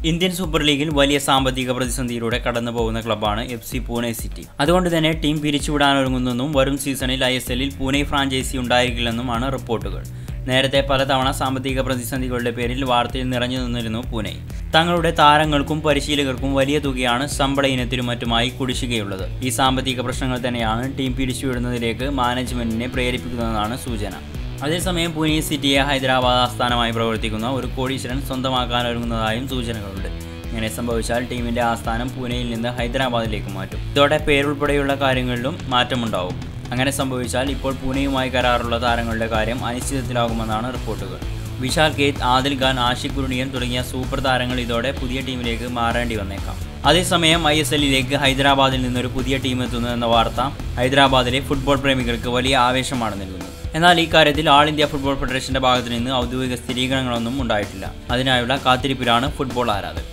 Indian super ലീഗിൽ വലിയ സാമ്പത്തിക പ്രതിസന്ധിയിലൂടെ കടന്നു പോകുന്ന ക്ലബ്ബാണ് എഫ് സി പൂനെ സിറ്റി അതുകൊണ്ട് തന്നെ ടീം പിരിച്ചുവിടാനൊരുങ്ങുന്നെന്നും വരും സീസണിൽ ഐ എസ് എല്ലിൽ പൂനെ ഫ്രാഞ്ചൈസി ഉണ്ടായിരിക്കില്ലെന്നുമാണ് റിപ്പോർട്ടുകൾ നേരത്തെ പലതവണ സാമ്പത്തിക പ്രതിസന്ധികളുടെ പേരിൽ വാർത്തയിൽ നിറഞ്ഞു നിന്നിരുന്നു പൂനെ തങ്ങളുടെ താരങ്ങൾക്കും പരിശീലകർക്കും വലിയ തുകയാണ് ശമ്പള ഇനത്തിലും മറ്റുമായി കുടിശ്ശികയുള്ളത് ഈ സാമ്പത്തിക പ്രശ്നങ്ങൾ തന്നെയാണ് ടീം പിരിച്ചുവിടുന്നതിലേക്ക് മാനേജ്മെന്റിനെ പ്രേരിപ്പിക്കുന്നതെന്നാണ് സൂചന അതേസമയം പൂനെ സിറ്റിയെ ഹൈദരാബാദ് ആസ്ഥാനമായി പ്രവർത്തിക്കുന്ന ഒരു കോടീശ്വരൻ സ്വന്തമാക്കാൻ ഒരുങ്ങുന്നതായും സൂചനകളുണ്ട് ഇങ്ങനെ സംഭവിച്ചാൽ ടീമിന്റെ ആസ്ഥാനം പൂനെയിൽ നിന്ന് ഹൈദരാബാദിലേക്ക് മാറ്റും ഇതോടെ പേരുൾപ്പെടെയുള്ള കാര്യങ്ങളിലും മാറ്റമുണ്ടാവും അങ്ങനെ സംഭവിച്ചാൽ ഇപ്പോൾ പൂനെയുമായി കരാറുള്ള താരങ്ങളുടെ കാര്യം അനിശ്ചിതത്തിലാകുമെന്നാണ് റിപ്പോർട്ടുകൾ വിശാൽ കേത്ത് ആദിൽ ഖാൻ ആഷിഖ് കുരുണിയൻ തുടങ്ങിയ സൂപ്പർ താരങ്ങൾ ഇതോടെ പുതിയ ടീമിലേക്ക് മാറേണ്ടി വന്നേക്കാം അതേസമയം ഐ എസ് എല്ലിലേക്ക് ഹൈദരാബാദിൽ നിന്നൊരു പുതിയ ടീം എത്തുന്നു എന്ന വാർത്ത ഹൈദരാബാദിലെ ഫുട്ബോൾ പ്രേമികൾക്ക് വലിയ ആവേശമാണ് നൽകുന്നത് എന്നാൽ ഈ കാര്യത്തിൽ ആൾ ഇന്ത്യ ഫുട്ബോൾ ഫെഡറേഷന്റെ ഭാഗത്തു നിന്ന് ഔദ്യോഗിക സ്ഥിരീകരണങ്ങളൊന്നും ഉണ്ടായിട്ടില്ല അതിനായുള്ള കാത്തിരിപ്പിലാണ് ഫുട്ബോൾ ആരാധകർ